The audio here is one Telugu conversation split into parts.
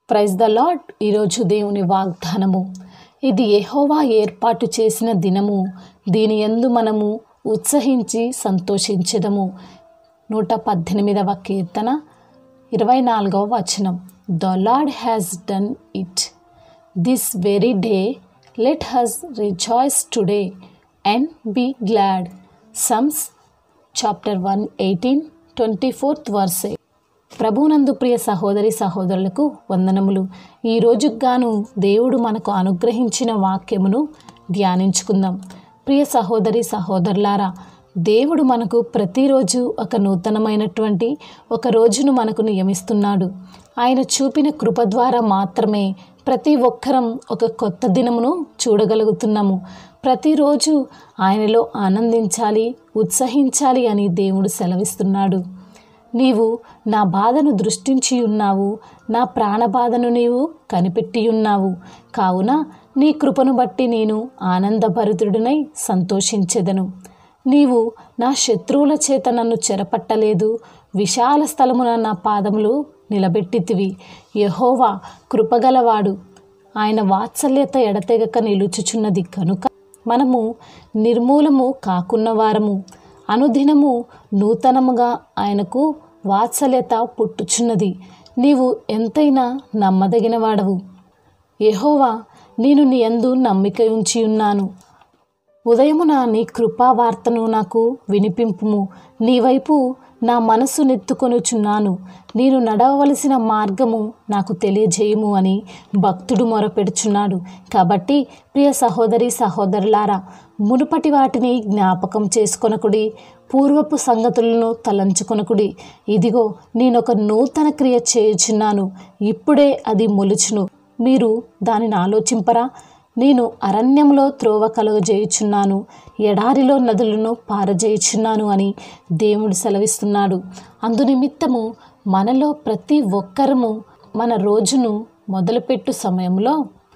ప్రైజ్ ద లాడ్ ఈరోజు దేవుని వాగ్దానము ఇది యెహోవా ఏర్పాటు చేసిన దినము దీని యందు మనము ఉత్సహించి సంతోషించదము నూట పద్దెనిమిదవ కీర్తన ఇరవై నాలుగవ వచనం the Lord has done it this very day let us rejoice today and be glad psalms chapter one eighteen twenty fourth verse ప్రభునందు ప్రియ సహోదరి సహోదరులకు వందనములు ఈ రోజుకు గాను దేవుడు మనకు అనుగ్రహించిన వాక్యమును ధ్యానించుకుందాం ప్రియ సహోదరి సహోదరులారా దేవుడు మనకు ప్రతిరోజు ఒక నూతనమైనటువంటి ఒక రోజును మనకు నియమిస్తున్నాడు ఆయన చూపిన కృప ద్వారా మాత్రమే ప్రతి ఒక్కరం ఒక కొత్త దినమును చూడగలుగుతున్నాము ప్రతిరోజు ఆయనలో ఆనందించాలి ఉత్సహించాలి అని దేవుడు సెలవిస్తున్నాడు నీవు నా బాధను దృష్టించి ఉన్నావు నా ప్రాణబాధను నీవు కనిపెట్టి ఉన్నావు కావున నీ కృపను బట్టి నేను ఆనందభరితుడినై సంతోషించెదను నీవు నా శత్రువుల చేత నన్ను చెరపట్టలేదు విశాల స్థలమున నా పాదములు నిలబెట్టితివి యహోవా కృపగలవాడు ఆయన వాత్సల్యత ఎడతెగక నిలుచుచున్నది కనుక మనము నిర్మూలము కాకున్న వారము అనుదినము నూతనముగా ఆయనకు వాత్సల్యత పుట్టుచున్నది నీవు ఎంతైనా నమ్మదగిన వాడవు యెహోవా నేను నీ యందు నమ్మిక ఉంచి ఉన్నాను ఉదయమున నీ కృపా వార్తను నాకు వినిపింపుము నీ వైపు నా మనస్సు నెత్తుకొనుచున్నాను నేను నడవవలసిన మార్గము నాకు తెలియజేయము అని భక్తుడు మొరపెడుచున్నాడు కాబట్టి ప్రియ సహోదరి సహోదరులారా మునుపటి వాటిని జ్ఞాపకం చేసుకొనకుడి పూర్వపు సంగతులను తలంచుకొనకుడి ఇదిగో నేనొక నూతన క్రియ చేయుచున్నాను ఇప్పుడే అది మొలుచును మీరు దానిని ఆలోచింపరా నేను అరణ్యంలో త్రోవ కలుగజేయుచున్నాను ఎడారిలో నదులను పారజేయుచున్నాను అని దేవుడు సెలవిస్తున్నాడు అందునిమిత్తము మనలో ప్రతి ఒక్కరము మన రోజును మొదలుపెట్టు సమయంలో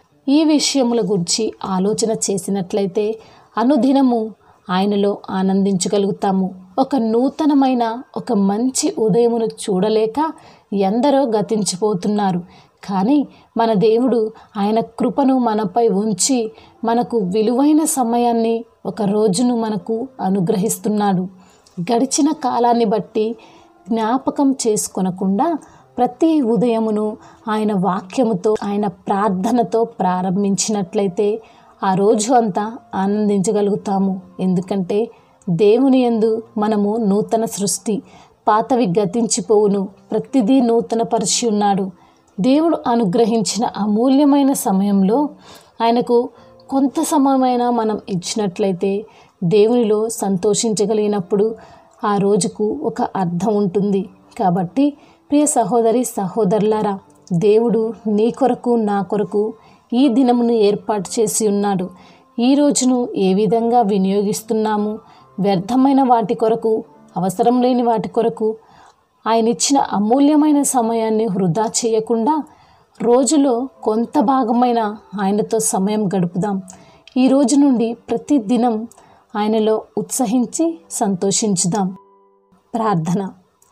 ఈ విషయముల గురించి ఆలోచన చేసినట్లయితే అనుదినము ఆయనలో ఆనందించగలుగుతాము ఒక నూతనమైన ఒక మంచి ఉదయమును చూడలేక ఎందరో గతించిపోతున్నారు కానీ మన దేవుడు ఆయన కృపను మనపై ఉంచి మనకు విలువైన సమయాన్ని ఒక రోజును మనకు అనుగ్రహిస్తున్నాడు గడిచిన కాలాన్ని బట్టి జ్ఞాపకం చేసుకొనకుండా ప్రతి ఉదయమును ఆయన వాక్యముతో ఆయన ప్రార్థనతో ప్రారంభించినట్లయితే ఆ రోజు అంతా ఆనందించగలుగుతాము ఎందుకంటే దేవుని యందు మనము నూతన సృష్టి పాతవి గతించిపోవును ప్రతిదీ నూతన పరిచి ఉన్నాడు దేవుడు అనుగ్రహించిన అమూల్యమైన సమయంలో ఆయనకు కొంత సమయమైనా మనం ఇచ్చినట్లయితే దేవునిలో సంతోషించగలిగినప్పుడు ఆ రోజుకు ఒక అర్థం ఉంటుంది కాబట్టి ప్రియ సహోదరి సహోదరులారా దేవుడు నీ కొరకు నా కొరకు ఈ దినమును ఏర్పాటు చేసి ఉన్నాడు ఈ రోజును ఏ విధంగా వినియోగిస్తున్నాము వ్యర్థమైన వాటి కొరకు అవసరం లేని వాటి కొరకు ఆయన ఇచ్చిన అమూల్యమైన సమయాన్ని వృధా చేయకుండా రోజులో కొంత భాగమైన ఆయనతో సమయం గడుపుదాం ఈ రోజు నుండి ప్రతి దినం ఆయనలో ఉత్సహించి సంతోషించుదాం ప్రార్థన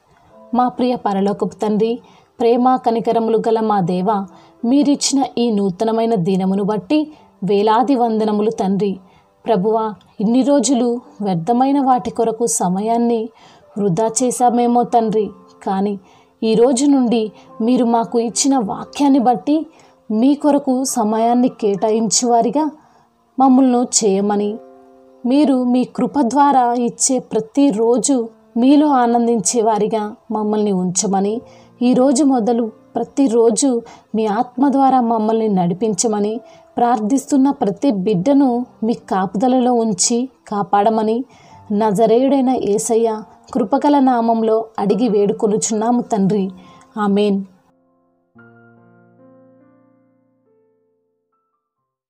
మా ప్రియ పరలోకపు తండ్రి ప్రేమ కనికరములు గల మా దేవ మీరిచ్చిన ఈ నూతనమైన దినమును బట్టి వేలాది వందనములు తండ్రి ప్రభువా ఇన్ని రోజులు వ్యర్థమైన వాటి కొరకు సమయాన్ని వృధా చేశామేమో తండ్రి కానీ ఈ రోజు నుండి మీరు మాకు ఇచ్చిన వాక్యాన్ని బట్టి మీ కొరకు సమయాన్ని కేటాయించేవారిగా మమ్మల్ని చేయమని మీరు మీ కృప ద్వారా ఇచ్చే ప్రతిరోజు మీలో ఆనందించేవారిగా మమ్మల్ని ఉంచమని ఈరోజు మొదలు ప్రతిరోజు మీ ఆత్మ ద్వారా మమ్మల్ని నడిపించమని ప్రార్థిస్తున్న ప్రతి బిడ్డను మీ కాపుదలలో ఉంచి కాపాడమని నజరేయుడైన ఏసయ్య కృపగల నామంలో అడిగి వేడుకొనుచున్నాము తండ్రి ఆమెన్